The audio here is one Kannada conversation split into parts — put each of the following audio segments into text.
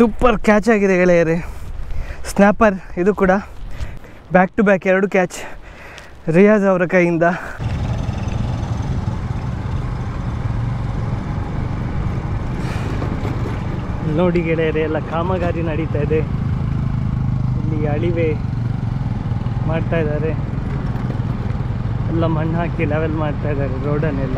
ಸೂಪರ್ ಕ್ಯಾಚ್ ಆಗಿದೆ ಗೆಳೆಯರೆ ಸ್ನ್ಯಾಪರ್ ಇದು ಕೂಡ ಬ್ಯಾಕ್ ಟು ಬ್ಯಾಕ್ ಎರಡು ಕ್ಯಾಚ್ ರಿಯಾಜ್ ಅವರ ಕೈಯಿಂದ ನೋಡಿ ಗೆಳೆಯರೆ ಎಲ್ಲ ಕಾಮಗಾರಿ ನಡೀತಾ ಇದೆ ಇಲ್ಲಿ ಅಳಿವೆ ಮಾಡ್ತಾ ಇದ್ದಾರೆ ಎಲ್ಲ ಮಣ್ಣು ಹಾಕಿ ಲೆವೆಲ್ ಮಾಡ್ತಾ ಇದ್ದಾರೆ ರೋಡನ್ನೆಲ್ಲ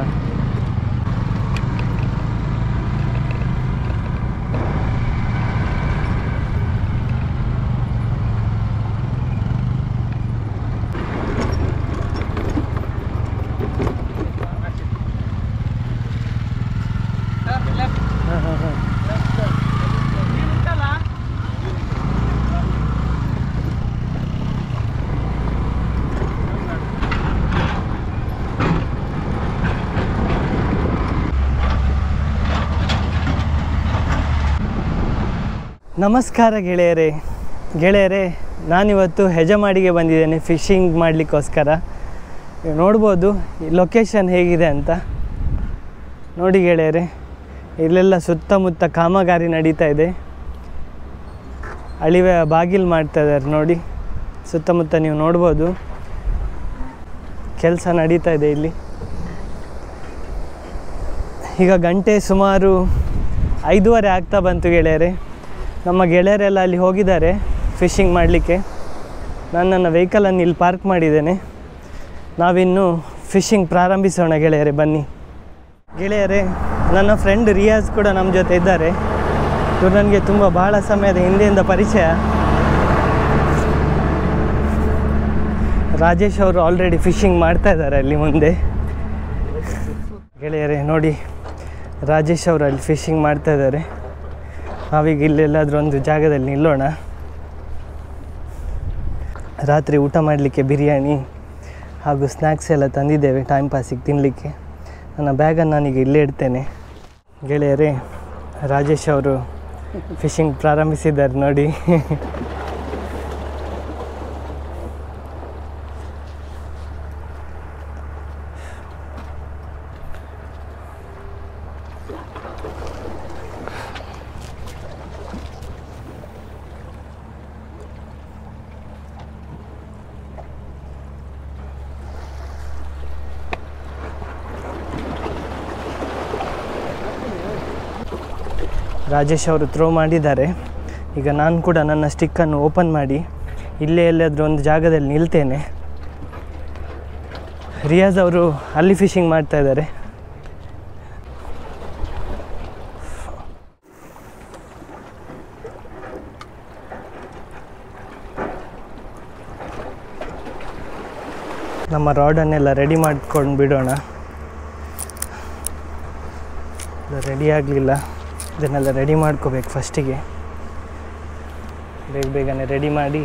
ಹಾಂ ಹಾಂ ಹಾಂ ನಮಸ್ಕಾರ ಗೆಳೆಯರೇ ಗೆಳೆಯರೇ ನಾನಿವತ್ತು ಹೆಜಮಾಡಿಗೆ ಬಂದಿದ್ದೇನೆ ಫಿಶಿಂಗ್ ಮಾಡಲಿಕ್ಕೋಸ್ಕರ ನೀವು ನೋಡ್ಬೋದು ಈ ಲೊಕೇಶನ್ ಹೇಗಿದೆ ಅಂತ ನೋಡಿ ಗೆಳೆಯರೇ ಇಲ್ಲೆಲ್ಲ ಸುತ್ತಮುತ್ತ ಕಾಮಗಾರಿ ನಡೀತಾ ಇದೆ ಅಳಿವೆ ಬಾಗಿಲು ಮಾಡ್ತಾ ಇದ್ದಾರೆ ನೋಡಿ ಸುತ್ತಮುತ್ತ ನೀವು ನೋಡ್ಬೋದು ಕೆಲಸ ನಡೀತಾ ಇದೆ ಇಲ್ಲಿ ಈಗ ಗಂಟೆ ಸುಮಾರು ಐದೂವರೆ ಆಗ್ತಾ ಬಂತು ಗೆಳೆಯರೆ ನಮ್ಮ ಗೆಳೆಯರೆಲ್ಲ ಅಲ್ಲಿ ಹೋಗಿದ್ದಾರೆ ಫಿಶಿಂಗ್ ಮಾಡಲಿಕ್ಕೆ ನಾನು ನನ್ನ ವೆಹಿಕಲನ್ನು ಇಲ್ಲಿ ಪಾರ್ಕ್ ಮಾಡಿದ್ದೇನೆ ನಾವಿನ್ನು ಫಿಶಿಂಗ್ ಪ್ರಾರಂಭಿಸೋಣ ಗೆಳೆಯರೆ ಬನ್ನಿ ಗೆಳೆಯರೆ ನನ್ನ ಫ್ರೆಂಡ್ ರಿಯಾಜ್ ಕೂಡ ನಮ್ಮ ಜೊತೆ ಇದ್ದಾರೆ ಇವರು ನನಗೆ ತುಂಬ ಬಹಳ ಸಮಯದ ಹಿಂದೆಯಿಂದ ಪರಿಚಯ ರಾಜೇಶ್ ಅವರು ಆಲ್ರೆಡಿ ಫಿಶಿಂಗ್ ಮಾಡ್ತಾ ಇದ್ದಾರೆ ಅಲ್ಲಿ ಮುಂದೆ ಗೆಳೆಯರೆ ನೋಡಿ ರಾಜೇಶ್ ಅವರು ಅಲ್ಲಿ ಫಿಶಿಂಗ್ ಮಾಡ್ತಾ ಇದ್ದಾರೆ ನಾವೀಗ ಇಲ್ಲೆಲ್ಲಾದರೂ ಒಂದು ಜಾಗದಲ್ಲಿ ನಿಲ್ಲೋಣ ರಾತ್ರಿ ಊಟ ಮಾಡಲಿಕ್ಕೆ ಬಿರಿಯಾನಿ ಹಾಗೂ ಸ್ನ್ಯಾಕ್ಸ್ ಎಲ್ಲ ತಂದಿದ್ದೇವೆ ಟೈಮ್ ಪಾಸಿಗೆ ತಿನ್ನಲಿಕ್ಕೆ ನನ್ನ ಬ್ಯಾಗನ್ನು ನಾನೀಗ ಇಲ್ಲೇ ಇಡ್ತೇನೆ ಗೆಳೆಯರೇ ರಾಜೇಶ್ ಅವರು ಫಿಶಿಂಗ್ ಪ್ರಾರಂಭಿಸಿದ್ದಾರೆ ನೋಡಿ ರಾಜೇಶ್ ಅವರು ಥ್ರೋ ಮಾಡಿದ್ದಾರೆ ಈಗ ನಾನು ಕೂಡ ನನ್ನ ಸ್ಟಿಕ್ಕನ್ನು ಓಪನ್ ಮಾಡಿ ಇಲ್ಲೇ ಎಲ್ಲಾದರೂ ಒಂದು ಜಾಗದಲ್ಲಿ ನಿಲ್ತೇನೆ ರಿಯಾಜ್ ಅವರು ಅಲ್ಲಿ ಫಿಶಿಂಗ್ ಮಾಡ್ತಾ ಇದ್ದಾರೆ ನಮ್ಮ ರಾಡನ್ನೆಲ್ಲ ರೆಡಿ ಮಾಡ್ಕೊಂಡು ಬಿಡೋಣ ರೆಡಿ ಆಗಲಿಲ್ಲ ಇದನ್ನೆಲ್ಲ ರೆಡಿ ಮಾಡ್ಕೋಬೇಕು ಫಸ್ಟಿಗೆ ಬೇಗ ಬೇಗನೆ ರೆಡಿ ಮಾಡಿ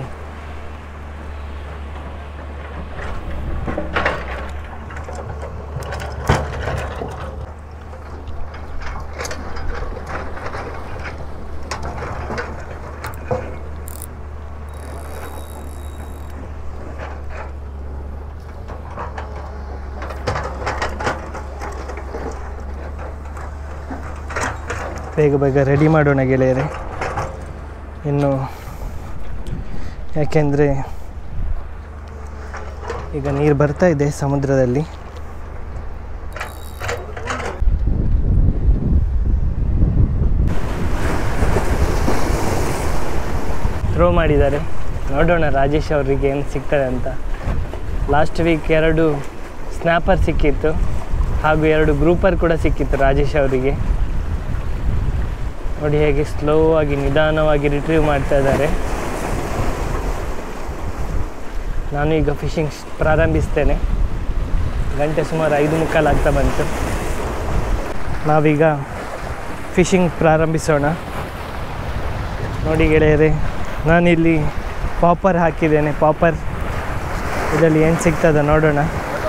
ಬೇಗ ಬೇಗ ರೆಡಿ ಮಾಡೋಣ ಗೆಳೆಯರೆ ಇನ್ನು ಯಾಕೆಂದರೆ ಈಗ ನೀರು ಬರ್ತಾ ಇದೆ ಸಮುದ್ರದಲ್ಲಿ ಥ್ರೋ ಮಾಡಿದ್ದಾರೆ ನೋಡೋಣ ರಾಜೇಶ್ ಅವರಿಗೆ ಏನು ಸಿಗ್ತದೆ ಅಂತ ಲಾಸ್ಟ್ ವೀಕ್ ಎರಡು ಸ್ನ್ಯಾಪರ್ ಸಿಕ್ಕಿತ್ತು ಹಾಗೂ ಎರಡು ಗ್ರೂಪರ್ ಕೂಡ ಸಿಕ್ಕಿತ್ತು ರಾಜೇಶ್ ಅವರಿಗೆ ನೋಡಿ ಹೇಗೆ ಸ್ಲೋ ಆಗಿ ನಿಧಾನವಾಗಿ ರಿಟ್ರೀವ್ ಮಾಡ್ತಾ ಇದ್ದಾರೆ ನಾನು ಈಗ ಫಿಶಿಂಗ್ ಪ್ರಾರಂಭಿಸ್ತೇನೆ ಗಂಟೆ ಸುಮಾರು ಐದು ಮುಕ್ಕಾಲು ಆಗ್ತಾ ಬಂತು ನಾವೀಗ ಫಿಶಿಂಗ್ ಪ್ರಾರಂಭಿಸೋಣ ನೋಡಿ ಗೆಳೆಯರೆ ನಾನಿಲ್ಲಿ ಪಾಪರ್ ಹಾಕಿದ್ದೇನೆ ಪಾಪರ್ ಇದರಲ್ಲಿ ಏನು ಸಿಗ್ತದ ನೋಡೋಣ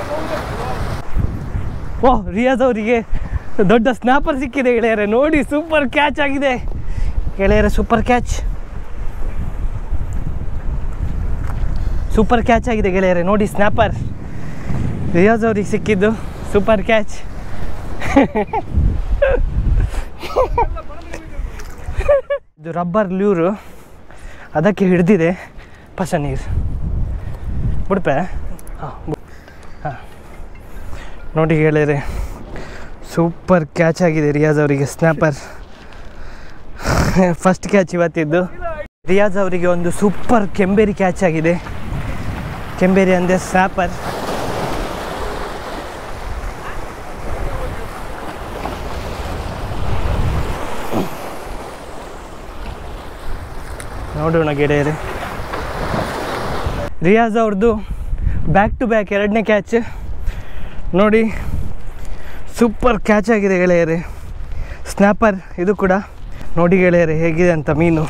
ಓಹ್ ರಿಯಾಜ್ ಅವರಿಗೆ ದೊಡ್ಡ ಸ್ನ್ಯಾಪರ್ ಸಿಕ್ಕಿದೆ ಗೆಳೆಯರೆ ನೋಡಿ ಸೂಪರ್ ಕ್ಯಾಚ್ ಆಗಿದೆ ಗೆಳೆಯರೆ ಸೂಪರ್ ಕ್ಯಾಚ್ ಸೂಪರ್ ಕ್ಯಾಚ್ ಆಗಿದೆ ಗೆಳೆಯರೆ ನೋಡಿ ಸ್ನ್ಯಾಪರ್ ರಿಯಾಜ್ ಅವ್ರಿಗೆ ಸಿಕ್ಕಿದ್ದು ಸೂಪರ್ ಕ್ಯಾಚ್ ಇದು ರಬ್ಬರ್ ಲ್ಯೂರು ಅದಕ್ಕೆ ಹಿಡ್ದಿದೆ ಪಸ ನೀರು ಬಿಡ್ಪೆ ಹಾಂ ಹಾಂ ನೋಡಿ ಹೇಳಿರಿ ಸೂಪರ್ ಕ್ಯಾಚ್ ಆಗಿದೆ ರಿಯಾಜ್ ಅವರಿಗೆ ಸ್ನ್ಯಾಪರ್ ಫಸ್ಟ್ ಕ್ಯಾಚ್ ಇವತ್ತಿದ್ದು ರಿಯಾಜ್ ಅವರಿಗೆ ಒಂದು ಸೂಪರ್ ಕೆಂಬೇರಿ ಕ್ಯಾಚ್ ಆಗಿದೆ ಕೆಂಬೇರಿ ಅಂದರೆ ಸ್ನ್ಯಾಪರ್ ನೋಡೋಣ ಗೆಳೆಯರೆ ರಿಯಾಜ್ ಅವ್ರದ್ದು ಬ್ಯಾಕ್ ಟು ಬ್ಯಾಕ್ ಎರಡನೇ ಕ್ಯಾಚ್ ನೋಡಿ ಸೂಪರ್ ಕ್ಯಾಚ್ ಆಗಿದೆ ಗೆಳೆಯರೆ ಸ್ನ್ಯಾಪರ್ ಇದು ಕೂಡ ನೋಡಿ ಗೆಳೆಯರೆ ಹೇಗಿದೆ ಅಂತ ಮೀನು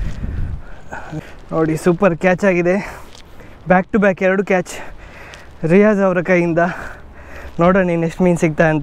ನೋಡಿ ಸೂಪರ್ ಕ್ಯಾಚ್ ಆಗಿದೆ ಬ್ಯಾಕ್ ಟು ಬ್ಯಾಕ್ ಎರಡು ಕ್ಯಾಚ್ ರಿಯಾಜ್ ಅವರ ಕೈಯಿಂದ ನೋಡೋಣ ಇನ್ನು ಎಷ್ಟು ಮೀನು ಸಿಗ್ತಾ ಅಂತ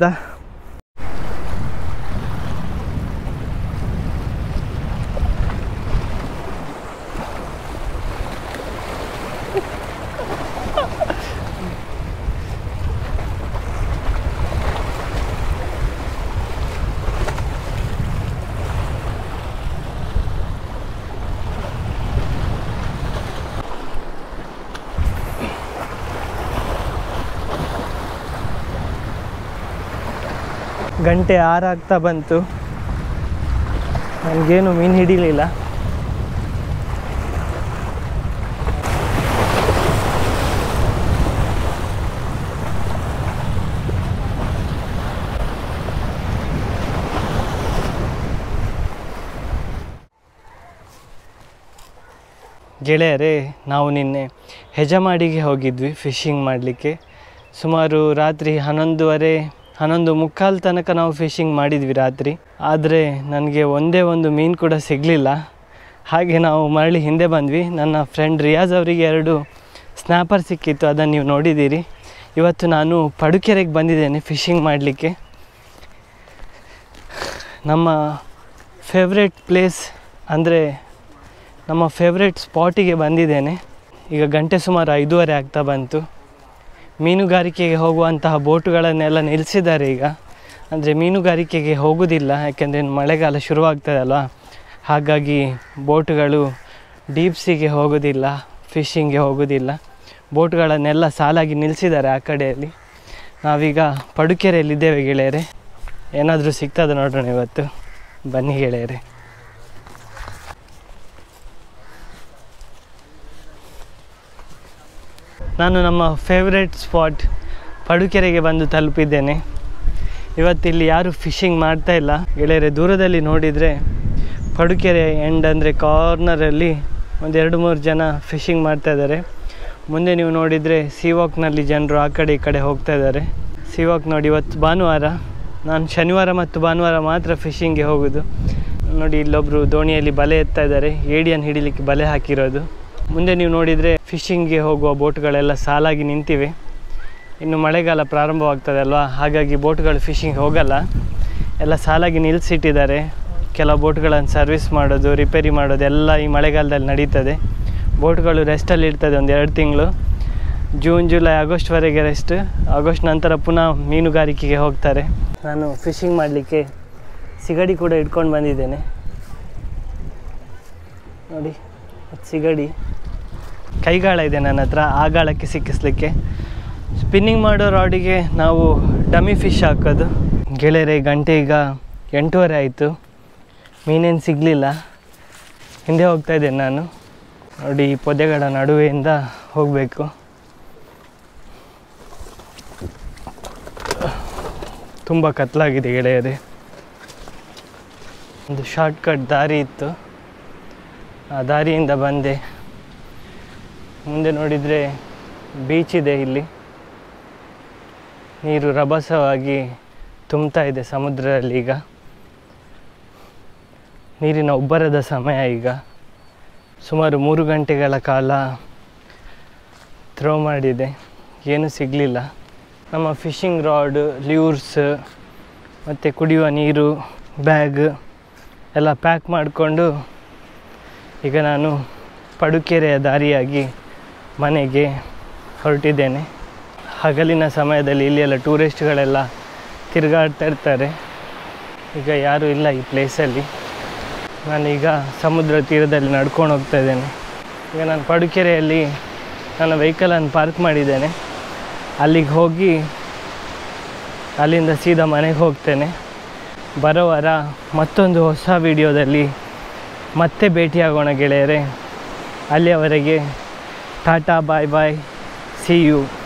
ಗಂಟೆ ಆರಾಗ್ತಾ ಬಂತು ನನಗೇನು ಮೀನು ಹಿಡಿಲಿಲ್ಲ ಗೆಳೆಯರೇ ನಾವು ನಿನ್ನೆ ಹೆಜಮಾಡಿಗೆ ಹೋಗಿದ್ವಿ ಫಿಶಿಂಗ್ ಮಾಡಲಿಕ್ಕೆ ಸುಮಾರು ರಾತ್ರಿ ಹನ್ನೊಂದುವರೆ ಹನ್ನೊಂದು ಮುಕ್ಕಾಲು ತನಕ ನಾವು ಫಿಶಿಂಗ್ ಮಾಡಿದ್ವಿ ರಾತ್ರಿ ಆದರೆ ನನಗೆ ಒಂದೇ ಒಂದು ಮೀನು ಕೂಡ ಸಿಗಲಿಲ್ಲ ಹಾಗೆ ನಾವು ಮರಳಿ ಹಿಂದೆ ಬಂದ್ವಿ ನನ್ನ ಫ್ರೆಂಡ್ ರಿಯಾಜ್ ಅವರಿಗೆ ಎರಡು ಸ್ನ್ಯಾಪರ್ ಸಿಕ್ಕಿತ್ತು ಅದನ್ನು ನೀವು ನೋಡಿದ್ದೀರಿ ಇವತ್ತು ನಾನು ಪಡುಕೆರೆಗೆ ಬಂದಿದ್ದೇನೆ ಫಿಶಿಂಗ್ ಮಾಡಲಿಕ್ಕೆ ನಮ್ಮ ಫೇವ್ರೆಟ್ ಪ್ಲೇಸ್ ಅಂದರೆ ನಮ್ಮ ಫೇವ್ರೆಟ್ ಸ್ಪಾಟಿಗೆ ಬಂದಿದ್ದೇನೆ ಈಗ ಗಂಟೆ ಸುಮಾರು ಐದೂವರೆ ಆಗ್ತಾ ಬಂತು ಮೀನುಗಾರಿಕೆಗೆ ಹೋಗುವಂತಹ ಬೋಟುಗಳನ್ನೆಲ್ಲ ನಿಲ್ಲಿಸಿದ್ದಾರೆ ಈಗ ಅಂದರೆ ಮೀನುಗಾರಿಕೆಗೆ ಹೋಗೋದಿಲ್ಲ ಯಾಕೆಂದರೆ ಇನ್ನು ಮಳೆಗಾಲ ಶುರುವಾಗ್ತದಲ್ವ ಹಾಗಾಗಿ ಬೋಟುಗಳು ಡೀಪ್ಸಿಗೆ ಹೋಗೋದಿಲ್ಲ ಫಿಶಿಂಗ್ಗೆ ಹೋಗೋದಿಲ್ಲ ಬೋಟ್ಗಳನ್ನೆಲ್ಲ ಸಾಲಾಗಿ ನಿಲ್ಲಿಸಿದ್ದಾರೆ ಆ ಕಡೆಯಲ್ಲಿ ನಾವೀಗ ಪಡುಕೆರೆಯಲ್ಲಿದ್ದೇವೆ ಗೆಳೆಯರೆ ಏನಾದರೂ ಸಿಗ್ತದೆ ನೋಡೋಣ ಇವತ್ತು ಬನ್ನಿ ಗೆಳೆಯರೆ ನಾನು ನಮ್ಮ ಫೇವ್ರೆಟ್ ಸ್ಪಾಟ್ ಪಡುಕೆರೆಗೆ ಬಂದು ತಲುಪಿದ್ದೇನೆ ಇವತ್ತಿಲ್ಲಿ ಯಾರು ಫಿಶಿಂಗ್ ಮಾಡ್ತಾ ಇಲ್ಲ ಗೆಳೆಯರೆ ದೂರದಲ್ಲಿ ನೋಡಿದರೆ ಪಡುಕೆರೆ ಎಂಡ್ ಅಂದರೆ ಕಾರ್ನರಲ್ಲಿ ಒಂದು ಎರಡು ಮೂರು ಜನ ಫಿಶಿಂಗ್ ಮಾಡ್ತಾ ಇದ್ದಾರೆ ಮುಂದೆ ನೀವು ನೋಡಿದರೆ ಸಿವಾಕ್ನಲ್ಲಿ ಜನರು ಆ ಕಡೆ ಈ ಕಡೆ ಹೋಗ್ತಾ ಇದ್ದಾರೆ ಸಿವಾಕ್ ನೋಡಿ ಇವತ್ತು ಭಾನುವಾರ ನಾನು ಶನಿವಾರ ಮತ್ತು ಭಾನುವಾರ ಮಾತ್ರ ಫಿಶಿಂಗ್ಗೆ ಹೋಗೋದು ನೋಡಿ ಇಲ್ಲೊಬ್ಬರು ದೋಣಿಯಲ್ಲಿ ಬಲೆ ಎತ್ತಾ ಇದ್ದಾರೆ ಏಡಿಯನ್ನು ಹಿಡಿಲಿಕ್ಕೆ ಬಲೆ ಹಾಕಿರೋದು ಮುಂದೆ ನೀವು ನೋಡಿದರೆ ಫಿಶಿಂಗ್ಗೆ ಹೋಗುವ ಬೋಟ್ಗಳೆಲ್ಲ ಸಾಲಾಗಿ ನಿಂತಿವೆ ಇನ್ನು ಮಳೆಗಾಲ ಪ್ರಾರಂಭವಾಗ್ತದೆ ಅಲ್ವಾ ಹಾಗಾಗಿ ಬೋಟ್ಗಳು ಫಿಶಿಂಗ್ ಹೋಗಲ್ಲ ಎಲ್ಲ ಸಾಲಾಗಿ ನಿಲ್ಲಿಸಿಟ್ಟಿದ್ದಾರೆ ಕೆಲವು ಬೋಟ್ಗಳನ್ನು ಸರ್ವಿಸ್ ಮಾಡೋದು ರಿಪೇರಿ ಮಾಡೋದು ಎಲ್ಲ ಈ ಮಳೆಗಾಲದಲ್ಲಿ ನಡೀತದೆ ಬೋಟ್ಗಳು ರೆಸ್ಟಲ್ಲಿ ಇರ್ತದೆ ಒಂದು ಎರಡು ತಿಂಗಳು ಜೂನ್ ಜುಲೈ ಆಗಸ್ಟ್ವರೆಗೆ ರೆಸ್ಟ್ ಆಗಸ್ಟ್ ನಂತರ ಪುನಃ ಮೀನುಗಾರಿಕೆಗೆ ಹೋಗ್ತಾರೆ ನಾನು ಫಿಶಿಂಗ್ ಮಾಡಲಿಕ್ಕೆ ಸಿಗಡಿ ಕೂಡ ಇಟ್ಕೊಂಡು ಬಂದಿದ್ದೇನೆ ನೋಡಿ ಅದು ಸಿಗಡಿ ಕೈಗಾಳ ಇದೆ ನನ್ನ ಹತ್ರ ಆ ಗಾಳಕ್ಕೆ ಸಿಕ್ಕಿಸ್ಲಿಕ್ಕೆ ಸ್ಪಿನ್ನಿಂಗ್ ಮಾಡೋ ರಾಡಿಗೆ ನಾವು ಡಮ್ಮಿ ಫಿಶ್ ಹಾಕೋದು ಗೆಳೆಯರೆ ಗಂಟೆ ಈಗ ಎಂಟೂವರೆ ಆಯಿತು ಮೀನೇನು ಸಿಗಲಿಲ್ಲ ಹಿಂದೆ ಹೋಗ್ತಾ ಇದ್ದೇನೆ ನಾನು ನೋಡಿ ಈ ಪೊದೆಗಳ ನಡುವೆಯಿಂದ ಹೋಗಬೇಕು ತುಂಬ ಕತ್ಲಾಗಿದೆ ಗೆಳೆಯರೆ ಒಂದು ಶಾರ್ಟ್ಕಟ್ ದಾರಿ ಇತ್ತು ಆ ದಾರಿಯಿಂದ ಬಂದೆ ಮುಂದೆ ನೋಡಿದರೆ ಬೀಚ್ ಇದೆ ಇಲ್ಲಿ ನೀರು ರಭಸವಾಗಿ ತುಂಬ್ತಾ ಇದೆ ಸಮುದ್ರದಲ್ಲಿ ಈಗ ನೀರಿನ ಉಬ್ಬರದ ಸಮಯ ಈಗ ಸುಮಾರು ಮೂರು ಗಂಟೆಗಳ ಕಾಲ ಥ್ರೋ ಮಾಡಿದೆ ಏನೂ ಸಿಗಲಿಲ್ಲ ನಮ್ಮ ಫಿಶಿಂಗ್ ರಾಡ್ ಲ್ಯೂರ್ಸ್ ಮತ್ತು ಕುಡಿಯುವ ನೀರು ಬ್ಯಾಗ್ ಎಲ್ಲ ಪ್ಯಾಕ್ ಮಾಡಿಕೊಂಡು ಈಗ ನಾನು ಪಡುಕೆರೆಯ ದಾರಿಯಾಗಿ ಮನೆಗೆ ಹೊರಟಿದ್ದೇನೆ ಹಗಲಿನ ಸಮಯದಲ್ಲಿ ಇಲ್ಲಿ ಎಲ್ಲ ಟೂರಿಸ್ಟ್ಗಳೆಲ್ಲ ತಿರುಗಾಡ್ತಾ ಇರ್ತಾರೆ ಈಗ ಯಾರೂ ಇಲ್ಲ ಈ ಪ್ಲೇಸಲ್ಲಿ ನಾನೀಗ ಸಮುದ್ರ ತೀರದಲ್ಲಿ ನಡ್ಕೊಂಡು ಹೋಗ್ತಾ ಇದ್ದೇನೆ ಈಗ ನಾನು ಪಡುಕೆರೆಯಲ್ಲಿ ನನ್ನ ವೆಹಿಕಲನ್ನು ಪಾರ್ಕ್ ಮಾಡಿದ್ದೇನೆ ಅಲ್ಲಿಗೆ ಹೋಗಿ ಅಲ್ಲಿಂದ ಸೀದಾ ಮನೆಗೆ ಹೋಗ್ತೇನೆ ಬರೋ ವಾರ ಮತ್ತೊಂದು ಹೊಸ ವಿಡಿಯೋದಲ್ಲಿ ಮತ್ತೆ ಭೇಟಿಯಾಗೋಣ ಗೆಳೆಯರೆ ಅಲ್ಲಿಯವರೆಗೆ tata bye bye see you